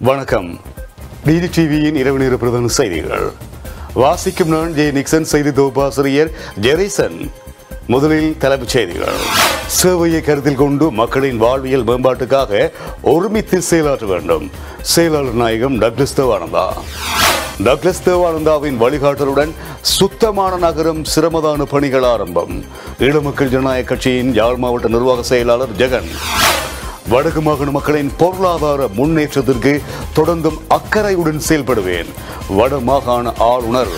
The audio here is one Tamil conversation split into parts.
வணக்கம் டிடி டிவியின் இரவு நேர பிரதான செய்திகள் வாசிக்கும் நான் ஜே நிக்சன் செய்தி தொகுப்பாசிரியர் ஜெரிசன் முதலில் தலைப்புச் செய்திகள் சேவையை கருத்தில் கொண்டு மக்களின் வாழ்வியல் மேம்பாட்டுக்காக ஒருமித்து செயலாற்ற வேண்டும் செயலாளர் நாயகம் டக்ளஸ் தேவானந்தா டக்ளஸ் தேவானந்தாவின் வழிகாட்டலுடன் சுத்தமான நகரம் சிரமதான பணிகள் ஆரம்பம் ஈழமக்கள் ஜனநாயக கட்சியின் யாழ் மாவட்ட நிர்வாக செயலாளர் ஜெகன் வடக்கு மாகாண மக்களின் பொருளாதார முன்னேற்றத்திற்கு தொடர்ந்தும் அக்கறையுடன் செயல்படுவேன் வட மாகாண ஆளுநர்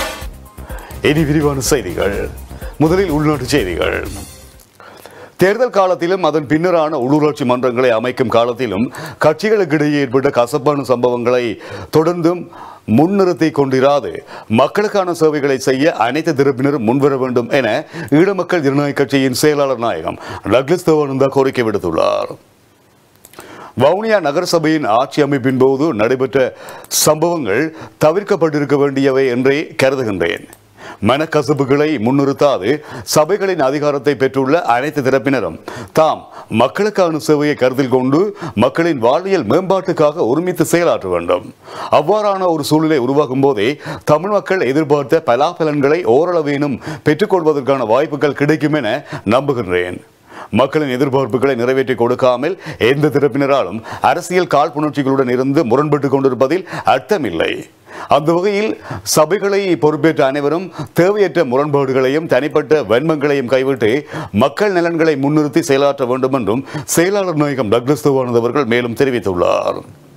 இனி விரிவான செய்திகள் முதலில் உள்நாட்டு செய்திகள் தேர்தல் காலத்திலும் அதன் பின்னரான உள்ளூராட்சி மன்றங்களை அமைக்கும் காலத்திலும் கட்சிகளுக்கிடையே ஏற்பட்ட கசப்பான சம்பவங்களை தொடர்ந்தும் முன்னிறுத்தி கொண்டிராது மக்களுக்கான சேவைகளை செய்ய அனைத்து தரப்பினரும் முன்வர வேண்டும் என ஈழமக்கள் ஜனநாயக கட்சியின் செயலாளர் நாயகம் டக்ளஸ் தேவானந்தா கோரிக்கை விடுத்துள்ளார் வவுனியா நகரசபையின் ஆட்சி அமைப்பின் போது நடைபெற்ற சம்பவங்கள் தவிர்க்கப்பட்டிருக்க வேண்டியவை என்றே கருதுகின்றேன் மனக்கசப்புகளை முன்னிறுத்தாது சபைகளின் அதிகாரத்தை பெற்றுள்ள அனைத்து தரப்பினரும் தாம் மக்களுக்கான சேவையை கருத்தில் கொண்டு மக்களின் வாழ்வியல் மேம்பாட்டுக்காக ஒருமித்து செயலாற்ற வேண்டும் அவ்வாறான ஒரு சூழ்நிலை உருவாகும் போதே தமிழ் மக்கள் எதிர்பார்த்த பலாபலன்களை ஓரளவேனும் பெற்றுக்கொள்வதற்கான வாய்ப்புகள் கிடைக்கும் என நம்புகின்றேன் மக்களின் எதிர்பார்ப்புகளை நிறைவேற்றி கொடுக்காமல் எந்த தரப்பினராலும் அரசியல் காழ்ப்புணர்ச்சிகளுடன் இருந்து முரண்பட்டுக் கொண்டிருப்பதில் அர்த்தமில்லை அந்த வகையில் சபைகளை பொறுப்பேற்ற அனைவரும் தேவையற்ற முரண்பாடுகளையும் தனிப்பட்ட வன்மங்களையும் கைவிட்டு மக்கள் நலன்களை முன்னிறுத்தி செயலாற்ற வேண்டும் என்றும் செயலாளர் நாயகம் டக்ளஸ் தேவானந்த் அவர்கள் மேலும் தெரிவித்துள்ளார்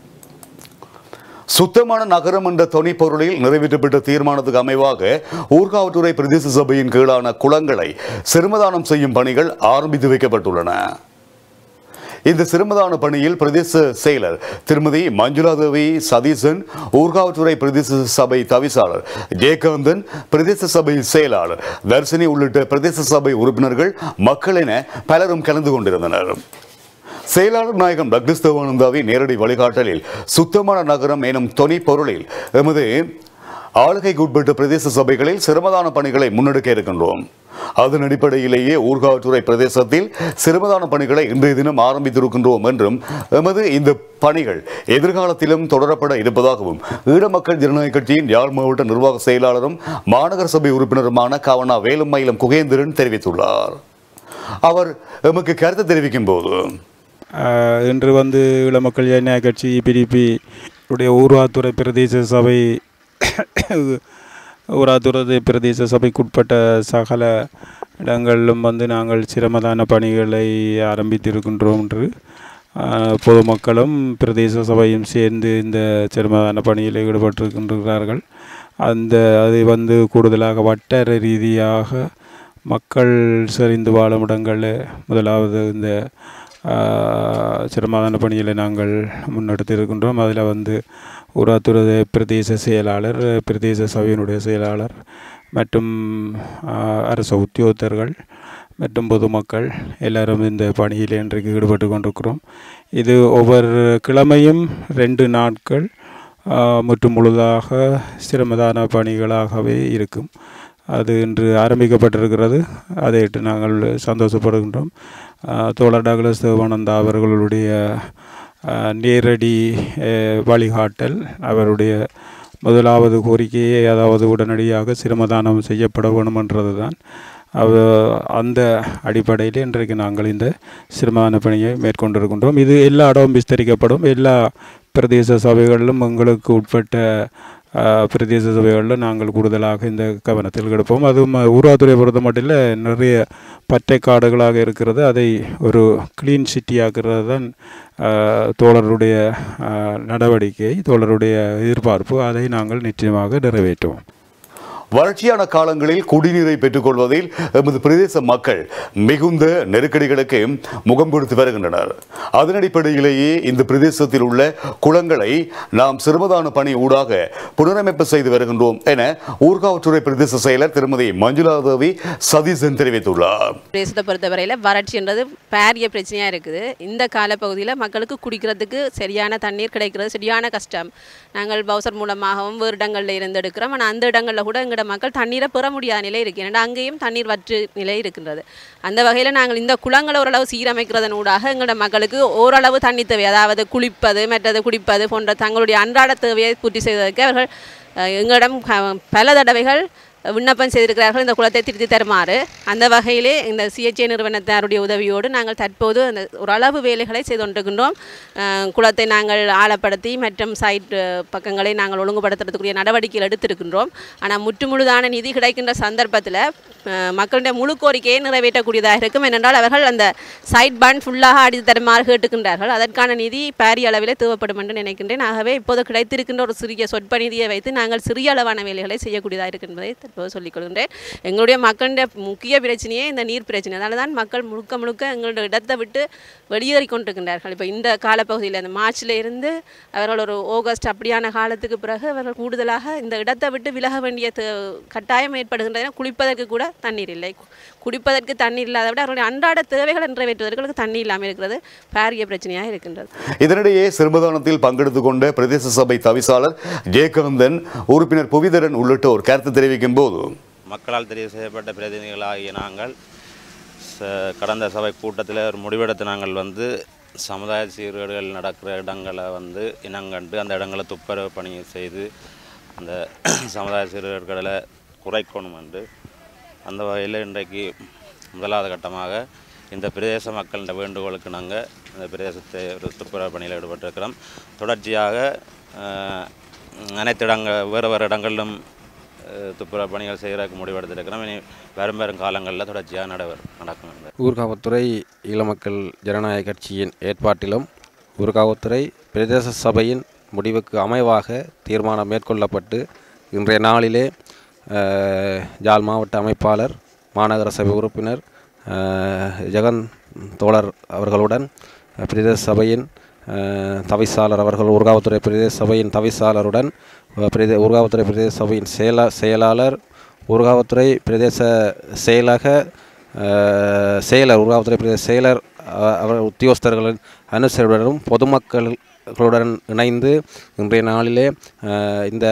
சுத்தமான நகரம் என்ற தொனி பொருளில் நிறைவேற்றப்பட்ட தீர்மானத்துக்கு அமைவாக ஊர்காவற்றுறை பிரதேச சபையின் கீழான குளங்களை சிறுமதானம் செய்யும் பணிகள் ஆரம்பித்து வைக்கப்பட்டுள்ளன இந்த சிறுமதான பணியில் பிரதேச செயலர் திருமதி மஞ்சுளா தேவி சதீசன் ஊர்காவற்றுறை பிரதேச சபை தவிசாளர் ஜெயகாந்தன் பிரதேச சபை செயலாளர் தர்சினி உள்ளிட்ட பிரதேச சபை உறுப்பினர்கள் மக்கள் என பலரும் கலந்து கொண்டிருந்தனர் செயலாளர் நாயகம் டக்ளஸ் தேவானந்தாவின் நேரடி வழிகாட்டலில் சுத்தமான நகரம் எனும் தொனி பொருளில் எமது ஆளுகைக்கு உட்பட்ட பிரதேச சபைகளில் சிரமதான பணிகளை முன்னெடுக்க இருக்கின்றோம் அதன் அடிப்படையிலேயே ஊர்காவற்றுறை பிரதேசத்தில் சிரமதான பணிகளை இன்றைய தினம் ஆரம்பித்திருக்கின்றோம் என்றும் எமது இந்த பணிகள் எதிர்காலத்திலும் தொடரப்பட இருப்பதாகவும் ஈழமக்கள் ஜனநாயக கட்சியின் யாழ் மாவட்ட நிர்வாக செயலாளரும் மாநகர சபை உறுப்பினருமான கவனா வேலுமயிலம் குகேந்திரன் தெரிவித்துள்ளார் அவர் எமக்கு கருத்து தெரிவிக்கும் போது ஆஹ் இன்று வந்து ஈழமக்கள் ஜனநாயக கட்சி பிடிபி உடைய ஊராத்துறை பிரதேச சபை ஊராத்துறை பிரதேச சபைக்குட்பட்ட சகல இடங்களிலும் வந்து நாங்கள் சிரமதான பணிகளை ஆரம்பித்திருக்கின்றோம் என்று ஆஹ் பொதுமக்களும் பிரதேச சபையும் சேர்ந்து இந்த சிரமதான பணியில் ஈடுபட்டிருக்கின்றார்கள் அந்த அதை வந்து கூடுதலாக வட்டார ரீதியாக மக்கள் செறிந்து வாழும் இடங்களில் முதலாவது இந்த ஆஹ், சிரமதான பணிகளை நாங்கள் முன்னெடுத்து இருக்கின்றோம் அதில் வந்து ஊராத்துறை பிரதேச செயலாளர் பிரதேச சபையினுடைய செயலாளர் மற்றும் ஆஹ், அரசு உத்தியோகத்தர்கள் மற்றும் பொதுமக்கள் எல்லாரும் இந்த பணியில் இன்றைக்கு ஈடுபட்டு கொண்டிருக்கிறோம் இது ஒவ்வொரு கிழமையும் ரெண்டு நாட்கள் ஆஹ், முற்று முழுதாக சிரமதான பணிகளாகவே இருக்கும் அது இன்று ஆரம்பிக்கப்பட்டிருக்கிறது அதையிட்டு நாங்கள் சந்தோஷப்படுகின்றோம் ஆஹ், தோழர் டக்ளஸ் தேவானந்தா அவர்களுடைய ஆஹ், நேரடி ஆஹ், வழிகாட்டல் அவருடைய முதலாவது கோரிக்கையை அதாவது உடனடியாக சிரமதானம் செய்யப்பட வேணும் என்றது தான் அவ அந்த அடிப்படையில் இன்றைக்கு நாங்கள் இந்த சிரமதான பணியை மேற்கொண்டிருக்கின்றோம் இது எல்லா இடமும் விஸ்தரிக்கப்படும் எல்லா பிரதேச சபைகளிலும் எங்களுக்கு உட்பட்ட ஆஹ், பிரதேச சபைகளில் நாங்கள் கூடுதலாக இந்த கவனத்தில் எடுப்போம் அதுவும் ஊராத்துறை பொறுத்த மட்டும் இல்லை நிறைய பற்றை காடுகளாக இருக்கிறது அதை ஒரு க்ளீன் சிட்டியாக்குறது தான் ஆஹ், தோழருடைய ஆஹ், நடவடிக்கை தோழருடைய எதிர்பார்ப்பு அதை நாங்கள் நிச்சயமாக நிறைவேற்றுவோம் வறட்சியான காலங்களில் குடிநீரை பெற்றுக்கொள்வதில் எமது பிரதேச மக்கள் மிகுந்த நெருக்கடிகளுக்கு முகம் கொடுத்து வருகின்றனர் அதன் அடிப்படையிலேயே இந்த பிரதேசத்தில் உள்ள குளங்களை நாம் சிறுமதான பணி ஊடாக புனரமைப்பு செய்து வருகின்றோம் என ஊர்காவற்றுறை பிரதேச செயலர் திருமதி மஞ்சுளா தேவி சதீசன் தெரிவித்துள்ளார் பிரதேசத்தை பொறுத்தவரையில் வறட்சின்றது பாரிய பிரச்சனையாக இருக்குது இந்த காலப்பகுதியில் மக்களுக்கு குடிக்கிறதுக்கு சரியான தண்ணீர் கிடைக்கிறது சரியான கஷ்டம் நாங்கள் பவுசர் மூலமாகவும் வேறு இடங்களில் இருந்து எடுக்கிறோம் ஆனால் அந்த இடங்களில் கூட எங்களுக்கு எங்களோட மக்கள் தண்ணீரை பெற முடியாத நிலை இருக்கு ஏன்னா அங்கேயும் தண்ணீர் வற்று நிலை இருக்கின்றது அந்த வகையில் நாங்கள் இந்த குளங்களை ஓரளவு சீரமைக்கிறதன் ஊடாக எங்களோட மக்களுக்கு ஓரளவு தண்ணி தேவை அதாவது குளிப்பது மற்றது குடிப்பது போன்ற தங்களுடைய அன்றாட தேவையை பூர்த்தி செய்வதற்கு அவர்கள் அஹ், எங்களிடம் க- பல தடவைகள் விண்ணப்பம் செய்திருக்கிறார்கள் இந்த குளத்தை திருத்தி தருமாறு அந்த வகையிலே இந்த சிஹெச்ஏ நிறுவனத்தாருடைய உதவியோடு நாங்கள் தற்போது அந்த ஓரளவு வேலைகளை செய்து கொண்டிருக்கின்றோம் அஹ், குளத்தை நாங்கள் ஆழப்படுத்தி மற்றும் சைட் அஹ், பக்கங்களை நாங்கள் ஒழுங்குபடுத்துறதுக்குரிய நடவடிக்கைகள் எடுத்திருக்கின்றோம் ஆனால் முற்றுமுழுதான நிதி கிடைக்கின்ற சந்தர்ப்பத்தில் அஹ், மக்களுடைய முழு கோரிக்கையை நிறைவேற்றக்கூடியதாக இருக்கும் ஏனென்றால் அவர்கள் அந்த சைட் பண்ட் ஃபுல்லாக அடித்து தருமாறு கேட்டுக்கின்றார்கள் அதற்கான நிதி பாரிய அளவில் தேவைப்படும் என்று நினைக்கின்றேன் ஆகவே இப்போது கிடைத்திருக்கின்ற ஒரு சிறிய சொற்ப நிதியை வைத்து நாங்கள் சிறிய அளவான வேலைகளை செய்யக்கூடியதாக இருக்கின்றதை தற்போது சொல்லிக்கொள்கின்றேன் எங்களுடைய மக்களுடைய முக்கிய பிரச்சனையே இந்த நீர் பிரச்சனை அதனால தான் மக்கள் முழுக்க முழுக்க எங்களுடைய இடத்தை விட்டு வெளியேறி கொண்டிருக்கின்றார்கள் இப்போ இந்த காலப்பகுதியில் இந்த மார்ச்ல இருந்து அவர்கள் ஒரு ஆகஸ்ட் அப்படியான காலத்துக்கு பிறகு அவர்கள் கூடுதலாக இந்த இடத்தை விட்டு விலக வேண்டிய தே- கட்டாயம் ஏற்படுகின்றது ஏன்னா குளிப்பதற்கு கூட தண்ணீர் இல்லை கு- குடிப்பதற்கு தண்ணீர் இல்லாத விட அவர்களுடைய அன்றாட தேவைகளை நிறைவேற்றுவதற்கு அவர்களுக்கு தண்ணி இல்லாமல் இருக்கிறது பாரிய பிரச்சனையாக இருக்கின்றது இதனிடையே சிறுமதானத்தில் பங்கெடுத்துக் கொண்ட பிரதேச சபை தவிசாளர் ஜெயகாந்தன் உறுப்பினர் புவிதரன் உள்ளிட்டோர் கருத்து தெரிவிக்கும் போது மக்களால் தெரிவு செய்யப்பட்ட பிரதிநிதிகளாகிய நாங்கள் ச- கடந்த சபை கூட்டத்தில் ஒரு முடிவெடுத்து நாங்கள் வந்து சமுதாய சீர்கேடுகள் நடக்கிற இடங்களை வந்து இனங்கண்டு அந்த இடங்களை துப்புரவு பணி செய்து அந்த சமுதாய சீர்கேடுகளை குறைக்கணும் என்று அந்த வகையில் இன்றைக்கு முதலாவது கட்டமாக இந்த பிரதேச மக்களின் வேண்டுகோளுக்கு நாங்கள் இந்த பிரதேசத்தை ஒரு துப்புரவு பணியில் ஈடுபட்டிருக்கிறோம் தொடர்ச்சியாக அஹ், அனைத்து இடங்கள் வேறு வேறு இடங்களிலும் அஹ், துப்புரவு பணிகள் செய்கிறதுக்கு முடிவெடுத்திருக்கிறோம் இனி வரும் வரும் காலங்களில் தொடர்ச்சியாக நடைபெறும் நடக்கும் இந்த ஊர்காவத்துறை ஈழமக்கள் ஜனநாயக கட்சியின் ஏற்பாட்டிலும் ஊர்காவத்துறை பிரதேச சபையின் முடிவுக்கு அமைவாக தீர்மானம் மேற்கொள்ளப்பட்டு இன்றைய நாளிலே அஹ், யாழ் மாவட்ட அமைப்பாளர் மாநகர சபை உறுப்பினர் அஹ், ஜெகன் தோழர் அவர்களுடன் பிரதேச சபையின் அஹ், தவிசாளர் அவர்கள் ஊர்காவத்துறை பிரதேச சபையின் தவிசாளருடன் அஹ், பிரதே ஊர்காவத்துறை பிரதேச சபையின் செயலா செயலாளர் ஊர்காவத்துறை பிரதேச செயலக அஹ், செயலர் ஊர்காவத்துறை பிரதேச செயலர் அஹ், அவர் உத்தியோகஸ்தர்களின் அனுசரவுடனும் பொதுமக்களுடன் இணைந்து இன்றைய நாளிலே அஹ், இந்த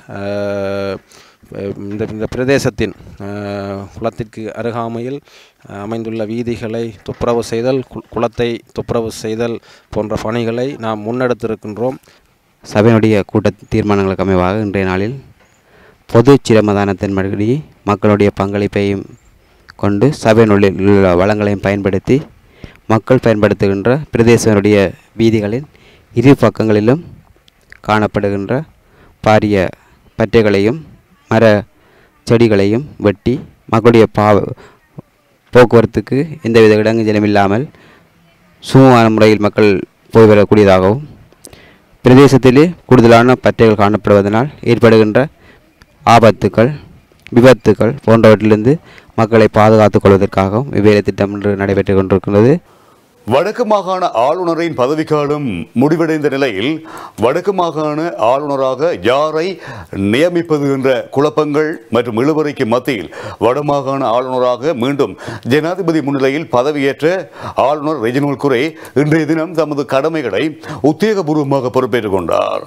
அஹ், இந்த இந்த பிரதேசத்தின் அஹ், குளத்திற்கு அருகாமையில் அஹ், அமைந்துள்ள வீதிகளை துப்புரவு செய்தல் கு- குளத்தை துப்புரவு செய்தல் போன்ற பணிகளை நாம் முன்னெடுத்திருக்கின்றோம் சபையினுடைய கூட்ட தீர்மானங்களுக்கு அமைவாக இன்றைய நாளில் பொது சிரமதானத்தின்படி மக்களுடைய பங்களிப்பையும் கொண்டு சபையினுள்ளில் உள்ள வளங்களையும் பயன்படுத்தி மக்கள் பயன்படுத்துகின்ற பிரதேசனுடைய வீதிகளின் இரு பக்கங்களிலும் காணப்படுகின்ற பாரிய பற்றைகளையும் மர செடிகளையும் வெட்டி மக்களுடைய பா போக்குவரத்துக்கு எந்தவித இடங்கஞ்சலும் இல்லாமல் சுமூகமான முறையில் மக்கள் போய் வரக்கூடியதாகவும் பிரதேசத்திலே கூடுதலான பற்றைகள் காணப்படுவதனால் ஏற்படுகின்ற ஆபத்துக்கள் விபத்துக்கள் போன்றவற்றிலிருந்து மக்களை பாதுகாத்துக் கொள்வதற்காகவும் இவ்வேலை திட்டம் இன்று நடைபெற்றுக் கொண்டிருக்கிறது வடக்கு மாகாண ஆளுநரின் பதவிக்காலம் முடிவடைந்த நிலையில் வடக்கு மாகாண ஆளுநராக யாரை நியமிப்பது என்ற குழப்பங்கள் மற்றும் இழுவறைக்கு மத்தியில் வடமாகாண ஆளுநராக மீண்டும் ஜனாதிபதி முன்னிலையில் பதவியேற்ற ஆளுநர் ரெஜினோல் குரே இன்றைய தினம் தமது கடமைகளை உத்தியோகபூர்வமாக பொறுப்பேற்றுக் கொண்டார்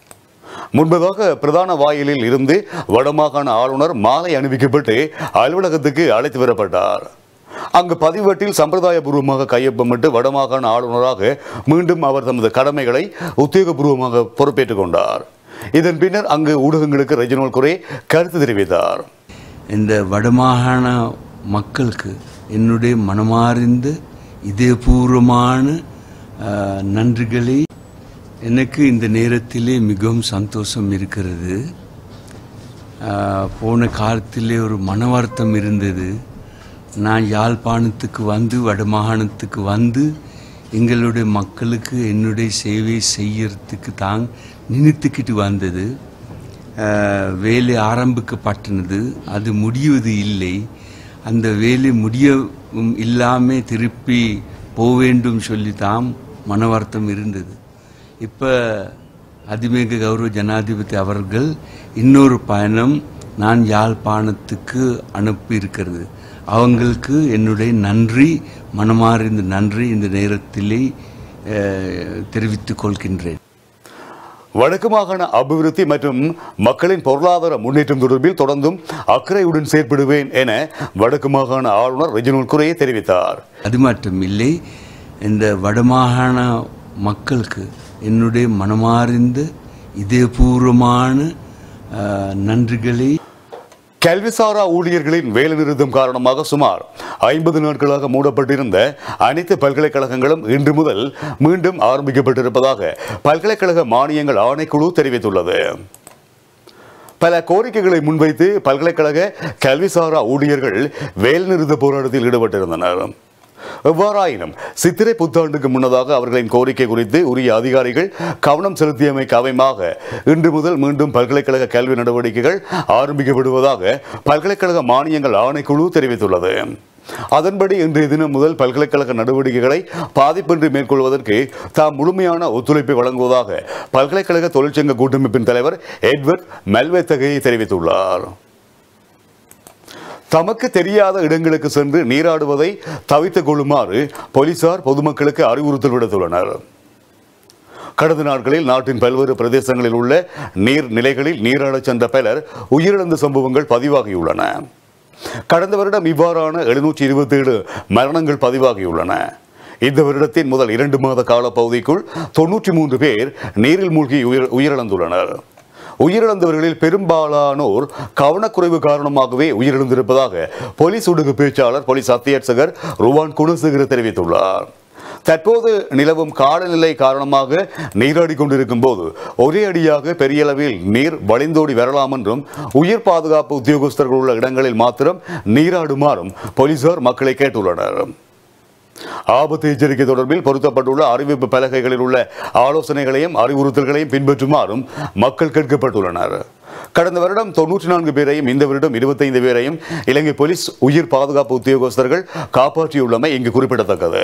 முன்பதாக பிரதான வாயிலில் இருந்து வடமாகாண ஆளுநர் மாலை அணிவிக்கப்பட்டு அலுவலகத்துக்கு அழைத்து வரப்பட்டார் அங்கு பதிவேட்டில் சம்பிரதாயபூர்வமாக கையொப்பமிட்டு வடமாகாண ஆளுநராக மீண்டும் அவர் தமது கடமைகளை உத்தியோகபூர்வமாக பொறுப்பேற்றுக் கொண்டார் இதன் பின்னர் அங்கு ஊடகங்களுக்கு ரெஜினோல் குரே கருத்து தெரிவித்தார் இந்த வடமாகாண மக்களுக்கு என்னுடைய மனமார்ந்த இதயபூர்வமான ஆஹ், நன்றிகளை எனக்கு இந்த நேரத்திலே மிகவும் சந்தோஷம் இருக்கிறது ஆஹ், போன காலத்திலே ஒரு மன வருத்தம் இருந்தது நான் யாழ்ப்பாணத்துக்கு வந்து வடமாகாணத்துக்கு வந்து எங்களுடைய மக்களுக்கு என்னுடைய சேவை செய்யறதுக்கு தான் நினைத்துக்கிட்டு வந்தது ஆஹ், வேலை ஆரம்பிக்கப்பட்டது அது முடிவது இல்லை அந்த வேலை முடியவும் இல்லாமல் திருப்பி போக வேண்டும் சொல்லி தான் மன வருத்தம் இருந்தது இப்போ அதிமேக கௌரவ ஜனாதிபதி அவர்கள் இன்னொரு பயணம் நான் யாழ்ப்பாணத்துக்கு அனுப்பி இருக்கிறது அவங்களுக்கு என்னுடைய நன்றி மனமார்ந்த நன்றி இந்த நேரத்திலே அஹ், தெரிவித்துக் கொள்கின்றேன் வடக்கு மாகாண அபிவிருத்தி மற்றும் மக்களின் பொருளாதார முன்னேற்றம் தொடர்பில் தொடர்ந்தும் அக்கறையுடன் செயற்படுவேன் என வடக்கு மாகாண ஆளுநர் ரெஜினல் குரையை தெரிவித்தார் அது மட்டும் இல்லை இந்த வடமாகாண மக்களுக்கு என்னுடைய மனமார்ந்த இதயபூர்வமான அஹ், நன்றிகளை கல்விசாரா ஊழியர்களின் வேலைநிறுத்தம் காரணமாக சுமார் ஐம்பது நாட்களாக மூடப்பட்டிருந்த அனைத்து பல்கலைக்கழகங்களும் இன்று முதல் மீண்டும் ஆரம்பிக்கப்பட்டிருப்பதாக பல்கலைக்கழக மானியங்கள் ஆணைக்குழு தெரிவித்துள்ளது பல கோரிக்கைகளை முன்வைத்து பல்கலைக்கழக கல்விசாரா ஊழியர்கள் வேலைநிறுத்த போராட்டத்தில் ஈடுபட்டிருந்தனர் எவ்வாறாயினும் சித்திரை புத்தாண்டுக்கு முன்னதாக அவர்களின் கோரிக்கை குறித்து உரிய அதிகாரிகள் கவனம் செலுத்தியமைக்கு அவயமாக இன்று முதல் மீண்டும் பல்கலைக்கழக கல்வி நடவடிக்கைகள் ஆரம்பிக்கப்படுவதாக பல்கலைக்கழக மானியங்கள் ஆணைக்குழு தெரிவித்துள்ளது அதன்படி இன்றைய தினம் முதல் பல்கலைக்கழக நடவடிக்கைகளை பாதிப்பின்றி மேற்கொள்வதற்கு தாம் முழுமையான ஒத்துழைப்பை வழங்குவதாக பல்கலைக்கழக தொழிற்சங்க கூட்டமைப்பின் தலைவர் எட்வர்ட் மெல்வேத்தகையை தெரிவித்துள்ளார் தமக்கு தெரியாத இடங்களுக்கு சென்று நீராடுவதை தவித்துக் கொள்ளுமாறு போலீசார் பொதுமக்களுக்கு அறிவுறுத்தல் விடுத்துள்ளனர் கடந்த நாட்களில் நாட்டின் பல்வேறு பிரதேசங்களில் உள்ள நீர் நிலைகளில் நீராடச் சென்ற பலர் உயிரிழந்த சம்பவங்கள் பதிவாகியுள்ளன கடந்த வருடம் இவ்வாறான எழுநூற்றி இருபத்தி ஏழு மரணங்கள் பதிவாகியுள்ளன இந்த வருடத்தின் முதல் இரண்டு மாத காலப்பகுதிக்குள் தொன்னூற்றி மூன்று பேர் நீரில் மூழ்கி உயிர் உயிரிழந்துள்ளனர் உயிரிழந்தவர்களில் பெரும்பாலானோர் கவனக்குறைவு காரணமாகவே உயிரிழந்திருப்பதாக போலீஸ் ஊடக பேச்சாளர் போலீஸ் அத்தியட்சகர் ருவான் குணசேகர தெரிவித்துள்ளார் தற்போது நிலவும் காலநிலை காரணமாக நீராடி கொண்டிருக்கும் போது ஒரே அடியாக பெரிய அளவில் நீர் வழிந்தோடி வரலாம் என்றும் உயிர் பாதுகாப்பு உத்தியோகஸ்தர்கள் உள்ள இடங்களில் மாத்திரம் நீராடுமாறும் போலீசார் மக்களை கேட்டுள்ளனர் ஆபத்து எச்சரிக்கை தொடர்பில் பொருத்தப்பட்டுள்ள அறிவிப்பு பலகைகளில் உள்ள ஆலோசனைகளையும் அறிவுறுத்தல்களையும் பின்பற்றுமாறும் மக்கள் கேட்கப்பட்டுள்ளனர் கடந்த வருடம் தொன்னூற்றி நான்கு பேரையும் இந்த வருடம் இருபத்தைந்து பேரையும் இலங்கை போலீஸ் உயிர் பாதுகாப்பு உத்தியோகஸ்தர்கள் காப்பாற்றியுள்ளமை இங்கு குறிப்பிடத்தக்கது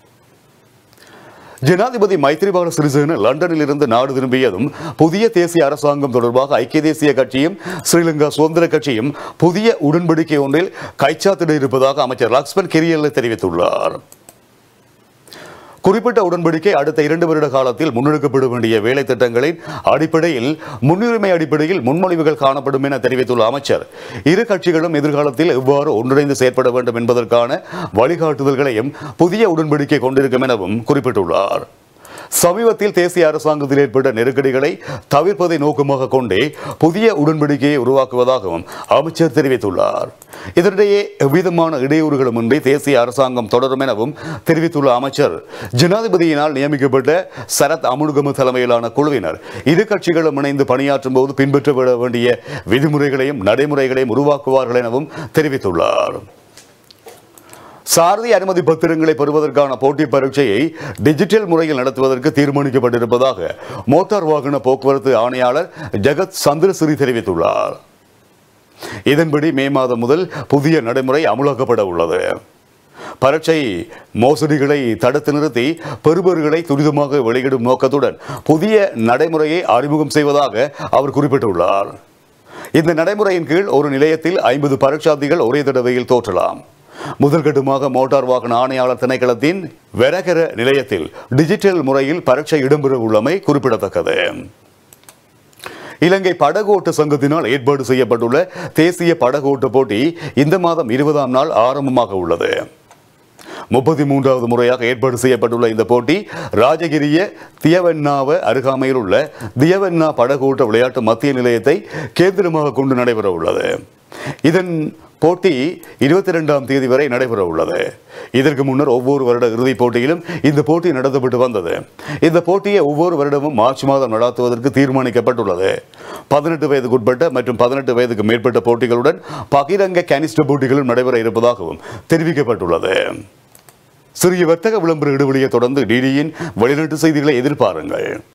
ஜனாதிபதி மைத்ரிபால சிறிசேன லண்டனில் இருந்து நாடு திரும்பியதும் புதிய தேசிய அரசாங்கம் தொடர்பாக ஐக்கிய தேசிய கட்சியும் ஸ்ரீலங்கா சுதந்திர கட்சியும் புதிய உடன்படிக்கை ஒன்றில் கைச்சாத்திட இருப்பதாக அமைச்சர் லக்ஷ்மன் கிரியல்ல தெரிவித்துள்ளார் குறிப்பிட்ட உடன்படிக்கை அடுத்த இரண்டு வருட காலத்தில் முன்னெடுக்கப்பட வேண்டிய வேலை திட்டங்களின் அடிப்படையில் முன்னுரிமை அடிப்படையில் முன்மொழிவுகள் காணப்படும் என தெரிவித்துள்ள அமைச்சர் இரு கட்சிகளும் எதிர்காலத்தில் எவ்வாறு ஒன்றிணைந்து செயற்பட வேண்டும் என்பதற்கான வழிகாட்டுதல்களையும் புதிய உடன்படிக்கை கொண்டிருக்கும் எனவும் குறிப்பிட்டுள்ளார் சமீபத்தில் தேசிய அரசாங்கத்தில் ஏற்பட்ட நெருக்கடிகளை தவிர்ப்பதை நோக்கமாக கொண்டே புதிய உடன்படிக்கையை உருவாக்குவதாகவும் அமைச்சர் தெரிவித்துள்ளார் இதனிடையே எவ்விதமான இடையூறுகளுமின்றி தேசிய அரசாங்கம் தொடரும் எனவும் தெரிவித்துள்ள அமைச்சர் ஜனாதிபதியினால் நியமிக்கப்பட்ட சரத் அமுனுகம தலைமையிலான குழுவினர் இரு கட்சிகளும் இணைந்து பணியாற்றும் போது பின்பற்ற வேண்டிய விதிமுறைகளையும் நடைமுறைகளையும் உருவாக்குவார்கள் எனவும் தெரிவித்துள்ளார் சாரதி அனுமதி பத்திரங்களை பெறுவதற்கான போட்டி பரீட்சையை டிஜிட்டல் முறையில் நடத்துவதற்கு தீர்மானிக்கப்பட்டிருப்பதாக மோட்டார் வாகன போக்குவரத்து ஆணையாளர் ஜெகத் சந்திரசிறி தெரிவித்துள்ளார் இதன்படி மே மாதம் முதல் புதிய நடைமுறை அமுலாக்கப்பட உள்ளது பரீட்சை மோசடிகளை தடுத்து நிறுத்தி பெறுபவர்களை துரிதமாக வெளியிடும் நோக்கத்துடன் புதிய நடைமுறையை அறிமுகம் செய்வதாக அவர் குறிப்பிட்டுள்ளார் இந்த நடைமுறையின் கீழ் ஒரு நிலையத்தில் ஐம்பது பரீட்சார்த்திகள் ஒரே தடவையில் தோற்றலாம் முதற்கட்டமாக மோட்டார் வாகன ஆணையாளர் திணைக்களத்தின் வெரகர நிலையத்தில் டிஜிட்டல் முறையில் பரீட்சை இடம்பெற உள்ளமை குறிப்பிடத்தக்கது இலங்கை படகோட்ட சங்கத்தினால் ஏற்பாடு செய்யப்பட்டுள்ள தேசிய படகோட்ட போட்டி இந்த மாதம் இருபதாம் நாள் ஆரம்பமாக உள்ளது முப்பத்தி மூன்றாவது முறையாக ஏற்பாடு செய்யப்பட்டுள்ள இந்த போட்டி ராஜகிரிய தியவென்னாவ அருகாமையில் உள்ள தியவென்னா படகோட்ட விளையாட்டு மத்திய நிலையத்தை கேந்திரமாக கொண்டு நடைபெற உள்ளது இதன் போட்டி இருபத்தி ரெண்டாம் தேதி வரை நடைபெற உள்ளது இதற்கு முன்னர் ஒவ்வொரு வருட இறுதிப் போட்டியிலும் இந்த போட்டி நடத்தப்பட்டு வந்தது இந்த போட்டியை ஒவ்வொரு வருடமும் மார்ச் மாதம் நடத்துவதற்கு தீர்மானிக்கப்பட்டுள்ளது பதினெட்டு வயதுக்குட்பட்ட மற்றும் பதினெட்டு வயதுக்கு மேற்பட்ட போட்டிகளுடன் பகிரங்க கனிஷ்ட போட்டிகளும் நடைபெற இருப்பதாகவும் தெரிவிக்கப்பட்டுள்ளது சிறிய வர்த்தக விளம்பர இடைவெளியை தொடர்ந்து டிடியின் வெளிநாட்டு செய்திகளை எதிர்பாருங்கள்